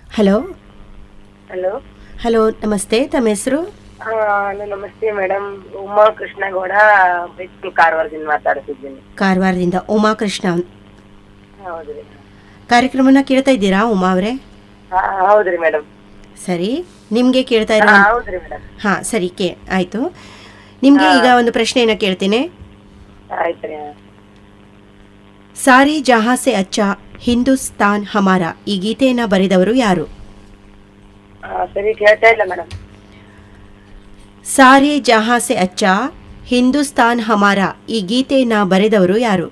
Hello hello hello ನಮಸ್ತೆ ತಮ್ಮ ಹೆಸರು ಹಾ ನಮಸ್ತೆ ಮೇಡಮ್ ಉಮಾ ಕೃಷ್ಣಗೌಡ ಬೆಟ್ಟು ಕಾರವಾರದಿಂದ ಮಾತಾಡ್ತಿದ್ದೀನಿ ಕಾರವಾರದಿಂದ ಉಮಾಕೃಷ್ಣ ಹೌದ್ರಿ ಕಾರ್ಯಕ್ರಮನ ಕೇಳ್ತಾ ಇದ್ದೀರಾ ಉಮಾ ಅವರೇ ಹಾ ಹೌದ್ರಿ ಮೇಡಮ್ ಸರಿ ನಿಮಗೆ ಕೇಳ್ತಾ ಇರೋ ಹೌದ್ರಿ ಮೇಡಮ್ ಹಾಂ ಸರಿ ಕೇ ಆಯಿತು ನಿಮಗೆ ಈಗ ಒಂದು ಪ್ರಶ್ನೆಯನ್ನು ಕೇಳ್ತೇನೆ ಆಯ್ತ್ರಿ ಸಾರಿ ಜಹಾ ಸೆ ಅಚ್ಚಾ ಹಿಂದೂಸ್ತಾನ್ ಹಮಾರ ಈ ಗೀತೆಯನ್ನು ಬರೆದವರು ಯಾರು ಹಾ ಸರಿ ಕೇಳ್ತಾ ಇಲ್ಲ ಮೇಡಮ್ ಸಾರಿ ಜಹಾ ಸೆ ಅಚ್ಚಾ ಹಿಂದೂಸ್ತಾನ್ ಹಮಾರ ಈ ಗೀತೆಯನ್ನು ಬರೆದವರು ಯಾರು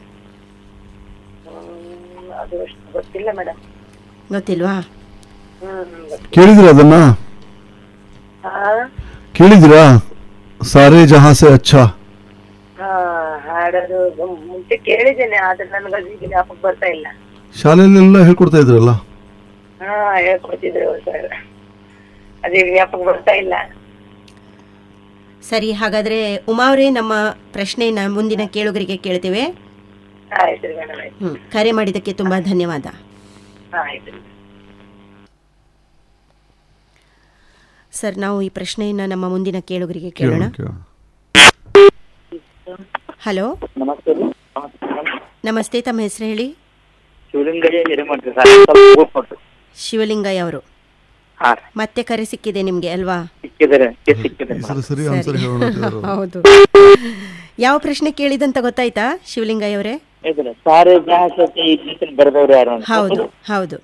ಅದು ಅಷ್ಟು ಗೊತ್ತಿಲ್ಲ ಮೇಡಮ್ ಗೊತ್ತಿಲ್ವಾ ಹ್ಮ್ ಗೊತ್ತಿಲ್ಲ. ಕೇಳಿದಿರ ಅದನ್ನ ಹಾ ಕೇಳಿದಿರಾ ಸಾರೇ ಜಹಾ ಸೆ ಅಚ್ಚಾ ಹಾ ಹಾಡೋದು ಮುಂಚೆ ಕೇಳಿದ್ದೇನೆ ಆದ್ರೆ ನನಗೆ ಅದು ಈಗ ಜ್ಞಾಪಕ ಬರ್ತಾ ಇಲ್ಲ ಶಾಲೆಯಲ್ಲೆಲ್ಲ ಹೇಳ್ಕೊಡ್ತಾ ಇದ್ರಲ್ಲ ಹಾ ಹೇಳ್ಕೊಡ್ತಿದ್ರು ಸರ್ ಅದೇ ಜ್ಞಾಪಕ ಬರ್ತಾ ಇಲ್ಲ ಸರಿ ಹಾಗಾದರೆ ಉಮಾ ಅವರೇ ನಮ್ಮ ಪ್ರಶ್ನೆಯನ್ನು ಮುಂದಿನ ಕೇಳುಗರಿಗೆ ಕೇಳ್ತೇವೆ ಆಯ್ತ್ರಿ ಮೇಡಮ್ ಆಯ್ತು ಹ್ಞೂ ಕರೆ ಮಾಡಿದ್ದಕ್ಕೆ ತುಂಬ ಧನ್ಯವಾದ ಹಾ ಆಯ್ತ್ರಿ ಸರ್ ನಾವು ಈ ಪ್ರಶ್ನೆಯನ್ನು ನಮ್ಮ ಮುಂದಿನ ಕೇಳುಗರಿಗೆ ಕೇಳೋಣ ಕೇಳೋಣ ಕೇಳೋಣ ಹಲೋ ನಮಸ್ತೆ ರೀ. ನಮಸ್ತೆ ತಮ್ಮ ಹೆಸರು ಹೇಳಿ ಶಿವಲಿಂಗಯ್ಯ ಹಿರೇಮಠ ಸರ್ ಸ್ವಲ್ಪ ಊರ್ ಕೊಟ್ರು ಶಿವಲಿಂಗಯ್ಯ ಅವರು ಹಾ ರೀ ಮತ್ತೆ ಕರೆ ಸಿಕ್ಕಿದೆ ನಿಮಗೆ ಅಲ್ವಾ ಸಿಕ್ಕಿದ್ದಾರೆ ಎಷ್ಟ್ ಸಿಕ್ಕಿದ್ದಾರೆ ಹೆಸರು ಸರಿ ಆನ್ಸರ್ ಹೇಳೋಣ ಅಂತಿದ್ರು. ಹೌದು ಯಾವ ಪ್ರಶ್ನೆ ಕೇಳಿದಂತ ಗೊತ್ತಾಯ್ತಾ ಶಿವಲಿಂಗಯ್ಯ ಅವರೇ ಇದ್ರೆ ಸಾರೆ ಜಾಹಸತಿ ಈ ಗೀತನ ಬರೆದವ್ರು ಯಾರು ಅಂತ ಹೌದು ಹೌದು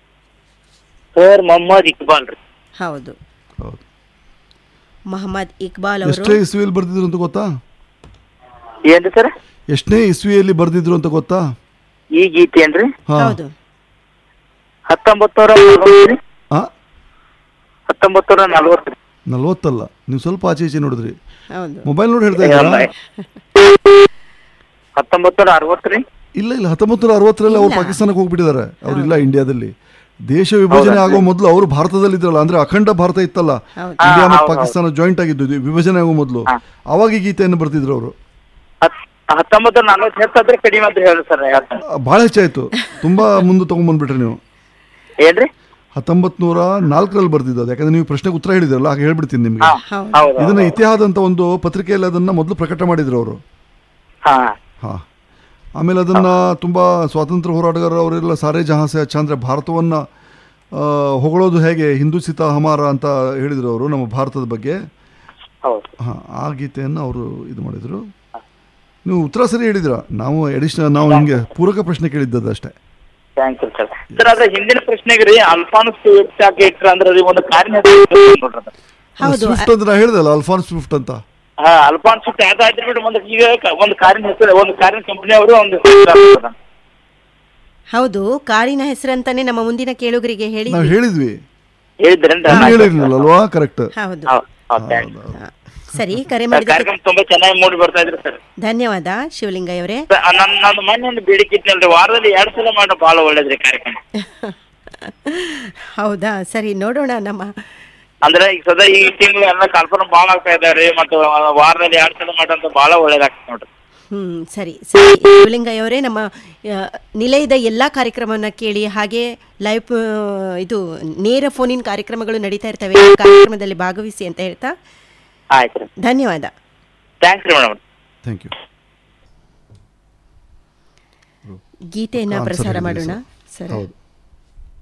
ಸರ್ ಮೊಹಮ್ಮದ್ ಇಕ್ಬಾಲ್ ರೀ ಹೌದು ಹೌದು ಮೊಹಮ್ಮದ್ ಇಕ್ಬಾಲ್ ಅವರು ಎಷ್ಟೇ ಇಸ್ವಿಯಲ್ಲಿ ಬರ್ದಿದ್ರು ಅಂತ ಗೊತ್ತಾ ಏನ್ರಿ ಸರ್ ಎಷ್ಟನೇ ಇಸ್ವಿಯಲ್ಲಿ ಬರ್ದಿದ್ರು ಅಂತ ಗೊತ್ತಾ ಈ ಗೀತೆ ಏನ್ರಿ ಹಾ ಹೌದು ಹತ್ತೊಂಬತ್ ನೂರ ನಲ್ವತ್ತು ರೀ ಆ ಹತ್ತೊಂಬತ್ ನೂರ ನಲ್ವತ್ತು ರೀ ನಲ್ವತ್ತಲ್ಲ ನೀವು ಸ್ವಲ್ಪ ಆಚೆ ಈಚೆ ನೋಡಿದ್ರಿ ಹೌದು ಮೊಬೈಲ್ ನೋಡಿ ಹೇಳ್ತಾ ಇದ್ದೀರಾ ಹತ್ತೊಂಬತ್ ನೂರ ಅರವತ್ತು ರೀ ಇಲ್ಲ ಇಲ್ಲ ಹತ್ತೊಂಬತ್ತು ನೂರ ಅರವತ್ತರಲ್ಲಿ ಅವ್ರು ಪಾಕಿಸ್ತಾನಕ್ಕೆ ಹೋಗ್ಬಿಟ್ಟಿದ್ದಾರೆ ಅವ್ರು ಇಲ್ಲ ಇಂಡಿಯಾದಲ್ಲಿ ದೇಶ ವಿಭಜನೆ ಆಗೋ ಮೊದಲು ಅವರು ಭಾರತದಲ್ಲಿ ಇದ್ರಲ್ಲ ಅಂದ್ರೆ ಅಖಂಡ ಭಾರತ ಇತ್ತಲ್ಲ ಹೌದು. ಇಂಡಿಯಾ ಮತ್ತು ಪಾಕಿಸ್ತಾನ ಜಾಯಿಂಟ್ ಆಗಿದ್ದು ಇದು ವಿಭಜನೆ ಆಗೋ ಮೊದಲು ಅವಾಗ ಈ ಗೀತೆಯನ್ನು ಬರ್ತಿದ್ರು ಅವರು ಹತ್- ಹತ್ತೊಂಬತ್ ನೂರ ನಲ್ವತ್ತು ಹೆಚ್ಚಾದ್ರೆ ಕಡಿಮೆ ಅಂತ ಹೇಳಿ ಸರ್ ಹೇಳ್ತಾರೆ ಬಹಳ ಹೆಚ್ಚಾಯ್ತು ತುಂಬಾ ಮುಂದೆ ತಗೊಂಡ್ಬಂದ್ಬಿಟ್ರಿ ನೀವು ಏನ್ರಿ ಹತ್ತೊಂಬತ್ ನೂರ ನಾಲ್ಕರಲ್ಲಿ ಬರ್ದಿದ್ದು ಅದು ಯಾಕಂದ್ರೆ ನೀವು ಪ್ರಶ್ನೆಗೆ ಉತ್ತರ ಹೇಳಿದ್ರಲ್ಲ ಹಾಗೆ ಹೇಳ್ಬಿಡ್ತೀನಿ ನಿಮ್ಗೆ ಹಾ ಹೌದು ಹೌದು ಇದನ್ನ ಇತಿಹಾದ ಅಂತ ಒಂದು ಪತ್ರಿಕೆಯಲ್ಲಿ ಅದನ್ನ ಮೊದಲು ಪ್ರಕಟ ಮಾಡಿದ್ರು ಅವರು ಹಾ ಹಾ ಆಮೇಲೆ ಅದನ್ನ ತುಂಬಾ ಸ್ವಾತಂತ್ರ್ಯ ಹೋರಾಟಗಾರರು ಅವರೆಲ್ಲ ಸಾರೇ ಜಹಾಸೆ ಅಚ್ಚ ಅಂದ್ರೆ ಭಾರತವನ್ನ ಆ, ಹೊಗಳೋದು ಹೇಗೆ ಹಿಂದೂಸಿತ ಹಮಾರ ಅಂತ ಹೇಳಿದ್ರು ಅವರು ನಮ್ಮ ಭಾರತದ ಬಗ್ಗೆ ಹೌದು ಹಾ ಆ ಗೀತೆಯನ್ನು ಅವರು ಇದು ಮಾಡಿದ್ರು ನೀವು ಉತ್ತರ ಸರಿ ಹೇಳಿದ್ರ ನಾವು ಎಡಿಷನಲ್ ನಾವು ನಿಮಗೆ ಪೂರಕ ಪ್ರಶ್ನೆ ಕೇಳಿದ್ದದ್ದು ಅಷ್ಟೇ ಥ್ಯಾಂಕ್ ಯು ಸರ್ ಸರ್ ಅದ್ರ ಹಿಂದಿನ ಪ್ರಶ್ನೆಗೆ ರೀ ಅಲ್ಫಾನ್ಸ್ ಸ್ವಿಫ್ಟ್ ಯಾಕೆ ಇಟ್ರ ಅಂದ್ರೆ ರೀ ಒಂದು ಕಾರಿನ ಹೆಸರು ನೋಡ್ರಿ ಅದು. ಹೌದು ಸ್ವಿಫ್ಟ್ ಅಂತ ನಾ ಹೇಳ್ದಲ್ಲ ಅಲ್ಫಾನ್ಸ್ ಸ್ವಿಫ್ಟ್ ಅಂತ ಹಾ ಅಲ್ಫಾನ್ಸ್ ಸ್ವಿಫ್ಟ್ ಯಾವ್ದಾಯ್ತು ಬಿಟ್ಟು ಒಂದು ಈಗ ಕ- ಒಂದು ಕಾರಿನ ಹೆಸರು ಒಂದು ಕಾರಿನ ಕಂಪನಿ ಅವರು ಒಂದು ಹೆಸರು ಹಾಕ್ತಾರೆ. ಹೌದು ಕಾರಿನ ಹೆಸರಂತಾನೆ ನಮ್ಮ ಮುಂದಿನ ಕೇಳುಗರಿಗೆ ಹೇಳಿ ನಾವು ಹೇಳಿದ್ವಿ ಹೇಳಿದ್ರೇನ್ರಿ ನೀವು ಹೇಳಿರ್ಲಿಲ್ಲ ಅಲ್ವಾ ಕರೆಕ್ಟ್ ಹೌದು ಹೌದು ಹೌದು thank you. ಹಾ. ಸರಿ ಕರೆ ಸರ್, ಮಾಡಿದ್ದಕ್ಕೆ ಕಾರ್ಯಕ್ರಮ ತುಂಬಾ ಚೆನ್ನಾಗಿ ಮೂಡಿ ಬರ್ತಾ ಇದ್ರಿ ಸರ್ ಧನ್ಯವಾದ ಶಿವಲಿಂಗಯ್ಯ ಅವರೇ ಸರ್, ನನ್ ನನ್ನ ಮೊನ್ನೆ ಒಂದು ಬೇಡಿಕೆ ಇತ್ತಲ್ರಿ ವಾರದಲ್ಲಿ ಎರಡು ಸಲ ಮಾಡೋ ಬಹಳ ಒಳ್ಳೇದ್ರಿ ಕಾರ್ಯಕ್ರಮ ಹೌದಾ ಸರಿ ನೋಡೋಣ ನಮ್ಮ ಅಂದ್ರೆ ಈಗ ಸದಾ ಈ ತಿಂಗಳು ಎಲ್ಲ ಕಲ್ಪನೆ ಭಾಳ ಆಗ್ತಾ ಇದಾವ್ರಿ ಮತ್ತು ವಾರದಲ್ಲಿ ಎರಡು ಸಲ ಮಾಡೋಂತ ಬಹಳ ಒಳ್ಳೇದಾಗ್ತದೆ ನೋಡ್ರಿ ಹ್ಮ್ ಸರಿ ಸರಿ ಶಿವಲಿಂಗಯ್ಯ ಅವರೇ ನಮ್ಮ ಆ, ನಿಲಯದ ಎಲ್ಲ ಕಾರ್ಯಕ್ರಮವನ್ನು ಕೇಳಿ ಹಾಗೆ ಲೈವ್ ಆ, ಇದು ನೇರ ಫೋನಿನ ಕಾರ್ಯಕ್ರಮಗಳು ನಡೀತಾ ಇರ್ತವೆ ಈ ಕಾರ್ಯಕ್ರಮದಲ್ಲಿ ಭಾಗವಹಿಸಿ ಅಂತ ಹೇಳ್ತಾ ಆಯ್ತು ರೀ ಧನ್ಯವಾದ ಥ್ಯಾಂಕ್ಸ್ ರೀ ಮೇಡಮ್ ಥ್ಯಾಂಕ್ ಯು ಗೀತೆಯನ್ನು Answer ಪ್ರಸಾರ ಹೇಳಿದ್ರಿ ಮಾಡೋಣ ಸರ್. ಸರ್ ಹೌದು